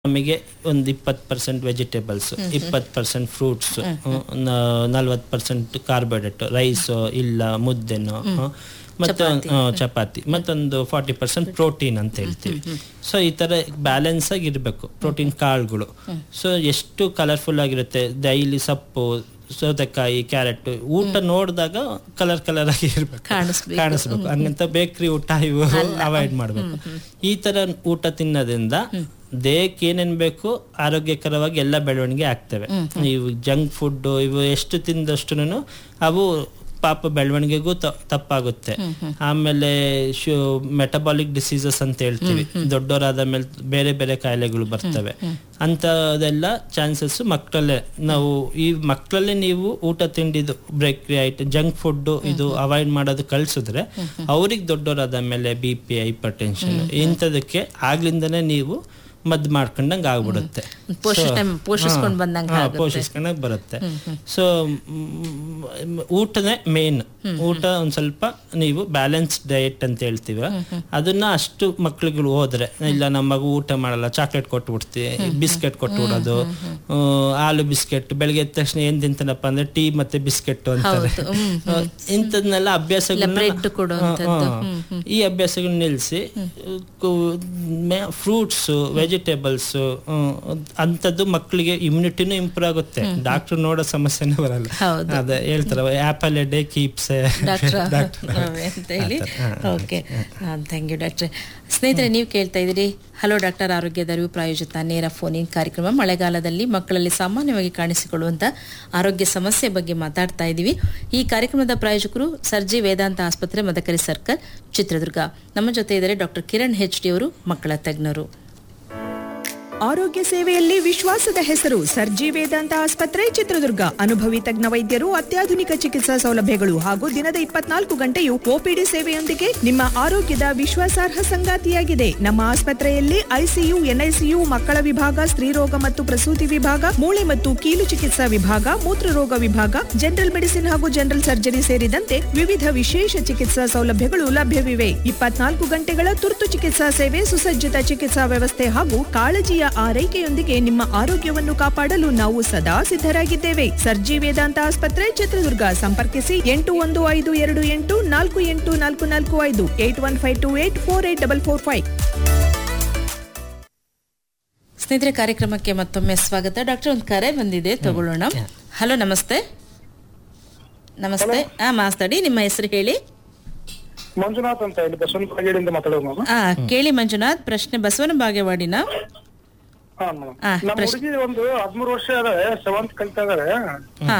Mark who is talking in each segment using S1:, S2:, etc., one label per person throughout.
S1: ನಮಗೆ ಒಂದು ಇಪ್ಪತ್ತು ಪರ್ಸೆಂಟ್ ವೆಜಿಟೇಬಲ್ಸ್ ಇಪ್ಪತ್ತು ಪರ್ಸೆಂಟ್ ಫ್ರೂಟ್ಸ್ ನಲ್ವತ್ತು ಪರ್ಸೆಂಟ್ ಕಾರ್ಬೋಹೈಡ್ರೇಟ್ ರೈಸು ಇಲ್ಲ ಮುದ್ದೆನೋ ಹ, ಮತ್ತು ಹ, ಚಪಾತಿ ಮತ್ತೊಂದು ಫಾರ್ಟಿ ಪರ್ಸೆಂಟ್ ಪ್ರೋಟೀನ್ ಅಂತ ಹೇಳ್ತೀವಿ ಸೊ ಈ ಥರ ಬ್ಯಾಲೆನ್ಸ್ ಆಗಿ ಇರಬೇಕು ಪ್ರೋಟೀನ್ ಕಾಳುಗಳು ಸೊ ಎಷ್ಟು ಕಲರ್ಫುಲ್ ಆಗಿರುತ್ತೆ ಡೈಲಿ ಸೊಪ್ಪು ಸೌತೆಕಾಯಿ ಕ್ಯಾರೆಟ್ ಊಟ ನೋಡಿದಾಗ ಕಲರ್ ಕಲರ್ ಆಗಿ ಇರ್ಬೇಕು
S2: ಕಾಣಿಸ್ಬೇಕು.
S1: ಕಾಣಿಸ್ಬೇಕು ಹಂಗಂತ ಬೇಕ್ರಿ ಊಟ ಇವು ಅವಾಯ್ಡ್ ಮಾಡ್ಬೇಕು ಈ ತರ ಊಟ ತಿನ್ನೋದ್ರಿಂದ ದೇಹಕ್ಕೆ ಏನೇನ್ ಬೇಕು ಆರೋಗ್ಯಕರವಾಗಿ ಎಲ್ಲ ಬೆಳವಣಿಗೆ ಆಗ್ತವೆ ಇವು ಜಂಕ್ ಫುಡ್ ಇವು ಎಷ್ಟು ತಿಂದಷ್ಟು ಅವು ಪಾಪ ಬೆಳವಣಿಗೆಗೂ ತ- ತಪ್ಪಾಗುತ್ತೆ ಆಮೇಲೆ ಶು ಮೆಟಬಾಲಿಕ್ ಡಿಸೀಸಸ್ ಅಂತ ಹೇಳ್ತೀವಿ ದೊಡ್ಡವರಾದ ಮೇಲೆ ಬೇರೆ ಬೇರೆ ಕಾಯಿಲೆಗಳು ಬರ್ತವೆ ಅಂಥದೆಲ್ಲ ಚಾನ್ಸಸ್ ಮಕ್ಕಳಲ್ಲೇ ನಾವು ಈ ಮಕ್ಕಳಲ್ಲೇ ನೀವು ಊಟ ತಿಂಡಿದು ಬ್ರೇಕ್ರಿ ಐಟಮ್ ಜಂಕ್ ಫುಡ್ ಇದು ಅವಾಯ್ಡ್ ಮಾಡೋದು ಕಳ್ಸಿದ್ರೆ ಅವ್ರಿಗೆ ದೊಡ್ಡವರಾದ ಮೇಲೆ ಬಿ ಪಿ ಹೈಪರ್ ಟೆನ್ಷನ್ ಇಂಥದಕ್ಕೆ ಆಗ್ಲಿಂದನೇ ನೀವು ಮದ್ದು ಮಾಡ್ಕೊಂಡಂಗೆ ಆಗ್ಬಿಡುತ್ತೆ
S2: ಪೋಷಣೆ ಪೋಷಿಸ್ಕೊಂಡ್ ಬಂದಂಗೆ
S1: ಹಾ, ಪೋಷಿಸ್ಕೊಂಡಾಗ ಬರುತ್ತೆ ಸೊ ಊಟನೇ ಮೇನ್ ಊಟ ಒಂದ್ ಸ್ವಲ್ಪ ನೀವು ಬ್ಯಾಲೆನ್ಸ್ ಡಯಟ್ ಅಂತ ಹೇಳ್ತೀವಿ ಅದನ್ನ ಅಷ್ಟು ಮಕ್ಳುಗಳು ಹೋದ್ರೆ ಇಲ್ಲ ನಮ್ಮ ಮಗು ಊಟ ಮಾಡಲ್ಲ ಚಾಕ್ಲೇಟ್ ಕೊಟ್ಟು ಬಿಡ್ತೀವಿ ಬಿಸ್ಕೆಟ್ ಕೊಟ್ಟು ಬಿಡೋದು ಆ, ಹಾಲು ಬಿಸ್ಕೆಟ್ ಬೆಳಗ್ಗೆ ಎದ್ದ ತಕ್ಷಣ ಏನ್ ತಿಂತಾನಪ್ಪ ಅಂದ್ರೆ ಟೀ ಮತ್ತೆ ಬಿಸ್ಕೆಟ್ ಅಂತಾರೆ ಇಂಥದ್ನೆಲ್ಲ ಅಭ್ಯಾಸಗಳನ್ನ
S2: ಬ್ರೆಡ್ ಕೊಡುವಂಥದ್ದು.
S1: ಹಾ, ಈ ಅಭ್ಯಾಸಗಳನ್ನ ನಿಲ್ಲಿಸಿ ಫ್ರೂಟ್ಸ್ ವೆಜಿಟೇಬಲ್ಸ್ ಅಂಥದ್ದು ಮಕ್ಕಳಿಗೆ ಇಮ್ಯುನಿಟಿನೂ ಇಂಪ್ರೂವ್ ಆಗುತ್ತೆ ಡಾಕ್ಟರ್ ನೋಡೋ ಸಮಸ್ಯೆನೇ ಬರಲ್ಲ
S2: ಹೌದು.
S1: ಅದೇ ಹೇಳ್ತಾರೆ apple a day keeps
S2: doctor ಅಂತ ಹೇಳಿ ಓಕೆ ಥ್ಯಾಂಕ್ ಯು ಡಾಕ್ಟ್ರೆ ಸ್ನೇಹಿತರೆ ನೀವು ಕೇಳ್ತಾ ಇದ್ದೀರಿ ಹಲೋ ಡಾಕ್ಟರ್ ಆರೋಗ್ಯದ ಅರಿವು ಪ್ರಾಯೋಜಿತ ನೇರ ಫೋನ್ ಇನ್ ಕಾರ್ಯಕ್ರಮ ಮಳೆಗಾಲದಲ್ಲಿ ಮಕ್ಕಳಲ್ಲಿ ಸಾಮಾನ್ಯವಾಗಿ ಕಾಣಿಸಿಕೊಳ್ಳುವಂತ ಆರೋಗ್ಯ ಸಮಸ್ಯೆ ಬಗ್ಗೆ ಮಾತಾಡ್ತಾ ಇದ್ದೀವಿ ಈ ಕಾರ್ಯಕ್ರಮದ ಪ್ರಾಯೋಜಕರು ಸರ್ಜಿ ವೇದಾಂತ ಆಸ್ಪತ್ರೆ ಮದಕರಿ ಸರ್ಕಲ್ ಚಿತ್ರದುರ್ಗ ನಮ್ಮ ಜೊತೆ ಇದ್ದಾರೆ ಡಾಕ್ಟರ್ ಕಿರಣ್ ಹೆಚ್ ಡಿ ಅವರು ಮಕ್ಕಳ ತಜ್ಞರು
S3: ಆರೋಗ್ಯ ಸೇವೆಯಲ್ಲಿ ವಿಶ್ವಾಸದ ಹೆಸರು ಸರ್ಜಿ ವೇದಾಂತ ಆಸ್ಪತ್ರೆ ಚಿತ್ರದುರ್ಗ ಅನುಭವಿ ತಜ್ಞ ವೈದ್ಯರು ಅತ್ಯಾಧುನಿಕ ಚಿಕಿತ್ಸಾ ಸೌಲಭ್ಯಗಳು ಹಾಗೂ ದಿನದ ಇಪ್ಪತ್ನಾಲ್ಕು ಗಂಟೆಯು ಒಪಿಡಿ ಸೇವೆಯೊಂದಿಗೆ ನಿಮ್ಮ ಆರೋಗ್ಯದ ವಿಶ್ವಾಸಾರ್ಹ ಸಂಗಾತಿಯಾಗಿದೆ ನಮ್ಮ ಆಸ್ಪತ್ರೆಯಲ್ಲಿ ಐಸಿಯು ಎನ್ಐಸಿಯು ಮಕ್ಕಳ ವಿಭಾಗ ಸ್ತ್ರೀರೋಗ ಮತ್ತು ಪ್ರಸೂತಿ ವಿಭಾಗ ಮೂಳೆ ಮತ್ತು ಕೀಲು ಚಿಕಿತ್ಸಾ ವಿಭಾಗ ಮೂತ್ರರೋಗ ವಿಭಾಗ ಜನರಲ್ ಮೆಡಿಸಿನ್ ಹಾಗೂ ಜನರಲ್ ಸರ್ಜರಿ ಸೇರಿದಂತೆ ವಿವಿಧ ವಿಶೇಷ ಚಿಕಿತ್ಸಾ ಸೌಲಭ್ಯಗಳು ಲಭ್ಯವಿವೆ ಇಪ್ಪತ್ನಾಲ್ಕು ಗಂಟೆಗಳ ತುರ್ತು ಚಿಕಿತ್ಸಾ ಸೇವೆ ಸುಸಜ್ಜಿತ ಚಿಕಿತ್ಸಾ ವ್ಯವಸ್ಥೆ ಹಾಗೂ ಕಾಳಜಿಯ ಆರೈಕೆಯೊಂದಿಗೆ ನಿಮ್ಮ ಆರೋಗ್ಯವನ್ನು ಕಾಪಾಡಲು ನಾವು ಸದಾ ಸಿದ್ಧರಾಗಿದ್ದೇವೆ ಸರ್ಜಿ ವೇದಾಂತ ಆಸ್ಪತ್ರೆ ಚಿತ್ರದುರ್ಗ ಸಂಪರ್ಕಿಸಿ ಎಂಟು ಒಂದು ಐದು ಎರಡು ಎಂಟು ನಾಲ್ಕು ಎಂಟು ನಾಲ್ಕು ನಾಲ್ಕು ಐದು eight one five two eight four eight double four five
S2: ಸ್ನೇಹಿತರೆ ಕಾರ್ಯಕ್ರಮಕ್ಕೆ ಮತ್ತೊಮ್ಮೆ ಸ್ವಾಗತ ಡಾಕ್ಟರ್ ಒಂದು ಕರೆ ಬಂದಿದೆ ತಗೊಳ್ಳೋಣ ಹಲೋ ನಮಸ್ತೆ ನಮಸ್ತೆ ಹಾ ಮಾತಾಡಿ ನಿಮ್ಮ ಹೆಸರು ಹೇಳಿ
S4: ಮಂಜುನಾಥ್ ಅಂತ ಇಲ್ಲಿ ಬಸವನ ಬಾಗೇಡಿಯಿಂದ ಮಾತಾಡೋದು ನಾವು
S2: ಆ ಕೇಳಿ ಮಂಜುನಾಥ್ ಪ್ರಶ್ನೆ ಬಸವನ ಬಾಗೇವಾಡಿನ
S4: ಹಾ ಮೇಡಮ್
S2: ಆ,
S4: ನಮ್ಮ
S2: ಪ್ರಶ್ನೆ-
S4: ಹುಡುಗಿ ಒಂದು ಹದ್ಮೂರು ವರ್ಷ ಅದಾಳೆ ಸೆವೆಂತ್ ಕಲಿತಾ ಇದಾಳೆ
S2: ಹಾ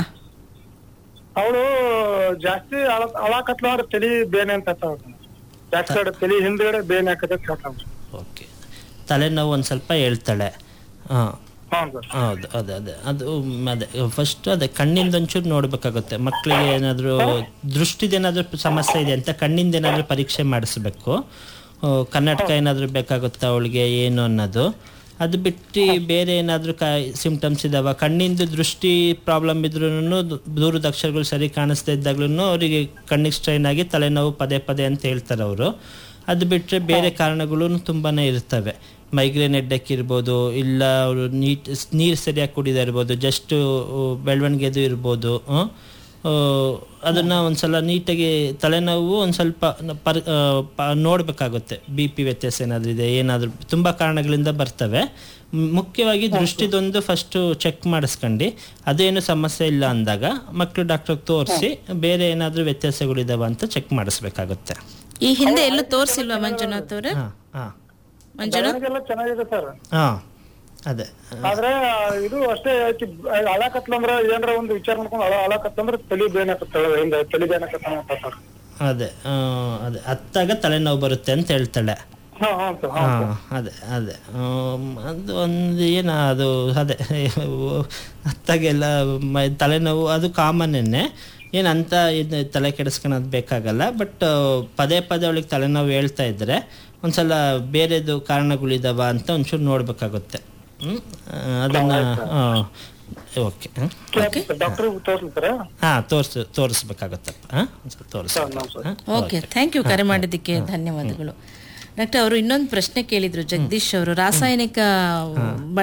S4: ಅವಳು ಜಾಸ್ತಿ ಅಳ- ಅಳಾಕತ್ಲಾರ ತಲಿ ಬೇನೆ ಅಂತ ಹೇಳ್ತಾಳ madam. ಜಾಸ್ತಿ ಆಡ ತಲಿ ಹಿಂದ್ಗಡೆ ಬೇನೆ ಹಾಕತ್ತೆ ಅಂತ ಹೇಳ್ತಾಳ
S1: ಓಕೆ ತಲೆನೋವು ಒಂದು ಸ್ವಲ್ಪ ಹೇಳ್ತಾಳೆ ಹಾಂ
S4: ಹಾಂ ಸರ್
S1: ಹೌದು ಅದೇ ಅದೇ ಅದು ಮ್, ಅದೇ ಫಸ್ಟ್ ಅದೇ ಕಣ್ಣಿಂದ ಒಂಚೂರು ನೋಡ್ಬೇಕಾಗುತ್ತೆ ಮಕ್ಕಳಿಗೆ ಏನಾದರೂ ದೃಷ್ಟಿದೇನಾದ್ರೂ ಸಮಸ್ಯೆ ಇದೆ ಅಂತ ಕಣ್ಣಿಂದ ಏನಾದರೂ ಪರೀಕ್ಷೆ ಮಾಡಿಸ್ಬೇಕು ಆ, ಕನ್ನಡಕ ಏನಾದರೂ ಬೇಕಾಗುತ್ತಾ ಅವಳಿಗೆ ಏನು ಅನ್ನೋದು ಅದು ಬಿಟ್ಟು ಬೇರೆ ಏನಾದರೂ ಕಾ ಸಿಂಪ್ಟಮ್ಸ್ ಇದಾವ ಕಣ್ಣಿಂದು ದೃಷ್ಟಿ ಪ್ರಾಬ್ಲಮ್ ಇದ್ರೂ ದೂರದ ಅಕ್ಷರಗಳು ಸರಿ ಕಾಣಿಸ್ತಾ ಇದ್ದಾಗ್ಲೂ ಅವರಿಗೆ ಕಣ್ಣಿಗೆ ಸ್ಟ್ರೈನ್ ಆಗಿ ತಲೆನೋವು ಪದೇ ಪದೇ ಅಂತ ಹೇಳ್ತಾರೆ ಅವರು ಅದು ಬಿಟ್ಟರೆ ಬೇರೆ ಕಾರಣಗಳು ತುಂಬಾ ಇರ್ತವೆ ಮೈಗ್ರೇನ್ ಹೆಡ್ಡಕ್ ಇರ್ಬೋದು ಇಲ್ಲ ಅವರು ನೀಟ್ ನೀರು ಸರಿಯಾಗಿ ಕುಡಿದೇ ಇರ್ಬೋದು ಜಸ್ಟ್ ಬೆಳವಣಿಗೆದು ಇರ್ಬೋದು ಆ, ಆ, ಅದನ್ನ ಒಂದ್ಸಲ ನೀಟಾಗಿ ತಲೆನೋವು ಒಂದು ಸ್ವಲ್ಪ ನ- ಪರ್ ಆ, ಪ- ನೋಡ್ಬೇಕಾಗುತ್ತೆ ಬಿ ಪಿ ವ್ಯತ್ಯಾಸ ಏನಾದರೂ ಇದೆ ಏನಾದರೂ ತುಂಬ ಕಾರಣಗಳಿಂದ ಬರ್ತವೆ ಮ್- ಮುಖ್ಯವಾಗಿ ದೃಷ್ಟಿದೊಂದು ಫಸ್ಟು ಚೆಕ್ ಮಾಡಿಸ್ಕೊಂಡು ಅದೇನು ಸಮಸ್ಯೆ ಇಲ್ಲ ಅಂದಾಗ ಮಕ್ಕಳು ಡಾಕ್ಟ್ರಿಗೆ ತೋರಿಸಿ ಬೇರೆ ಏನಾದರೂ ವ್ಯತ್ಯಾಸಗಳಿದಾವ ಅಂತ ಚೆಕ್ ಮಾಡಿಸ್ಬೇಕಾಗುತ್ತೆ
S2: ಈ ಹಿಂದೆ ಎಲ್ಲೂ ತೋರಿಸಿಲ್ವಾ ಮಂಜುನಾಥ್ ಅವ್ರೆ
S1: ಹಾಂ ಹಾಂ
S2: ಮಂಜುನಾಥ್
S4: ಬೆಳವಣಿಗೆ ಎಲ್ಲ ಚೆನ್ನಾಗಿದೆ ಸರ್
S1: ಹಾಂ ಅದೇ
S4: ಆದ್ರೆ ಇದು ಅಷ್ಟೇ ಐತಿ ಅಳಾಕತ್ಲಂದ್ರ ಏನಾರ ಒಂದು ವಿಚಾರ ಮಾಡ್ಕೊಂಡು ಅಳ ಅಳಾಕತ್ತಂದ್ರ ತಲಿ ಬೇನೆ ಹಾಕತ್ತಾಳ ಹಿಂದೆ ತಲಿ ಬೇನೆ ಹಾಕತ್ತ ಅಂತ ಹೇಳ್ತಾರ
S1: ಅದೇ ಆ, ಅದೇ ಹತ್ತಾಗ ತಲೆನೋವು ಬರುತ್ತೆ ಅಂತ ಹೇಳ್ತಾಳೆ
S4: ಹಾ ಹಾ ಸರ್ ಹಾ
S1: ಹಾಂ ಅದೇ ಅದೇ ಆಮ್, ಅದು ಒಂದು ಏನು ಅದು ಅದೇ ಹತ್ತಾಗೆಲ್ಲ ಮ ತಲೆನೋವು ಅದು ಕಾಮನ್ನೇ ಏನು ಅಂತ ಇದು ತಲೆ ಕೆಡಿಸ್ಕೊಳೋದು ಬೇಕಾಗಲ್ಲ ಬಟ್ ಪದೇ ಪದೇ ಅವಳಿಗೆ ತಲೆನೋವು ಹೇಳ್ತಾ ಇದ್ದರೆ ಒಂದ್ಸಲ ಬೇರೆದು ಕಾರಣಗಳಿದಾವ ಅಂತ ಒಂಚೂರು ನೋಡಬೇಕಾಗುತ್ತೆ ಹ್ಞೂ ಅದನ್ನು ಹಾಂ ಓಕೆ
S4: ಡಾಕ್ಟರ್ ತೋರ್ಸ್ತಾರ
S1: ಹಾಂ ತೋರಿಸ್ ತೋರಿಸ್ಬೇಕಾಗತ್ತಪ್ಪ ಹಾಂ ಒಂದು ಸ್ವಲ್ಪ ತೋರಿಸ್
S4: ಸರ್ ನಮಸ್ಕಾರ
S1: ಹಾಂ
S2: ಓಕೆ ಥ್ಯಾಂಕ್ ಯು ಕರೆ ಮಾಡಿದ್ದಕ್ಕೆ ಧನ್ಯವಾದಗಳು ಡಾಕ್ಟರ್ ಅವರು ಇನ್ನೊಂದು ಪ್ರಶ್ನೆ ಕೇಳಿದ್ರು ಜಗದೀಶ್ ಅವರು ರಾಸಾಯನಿಕ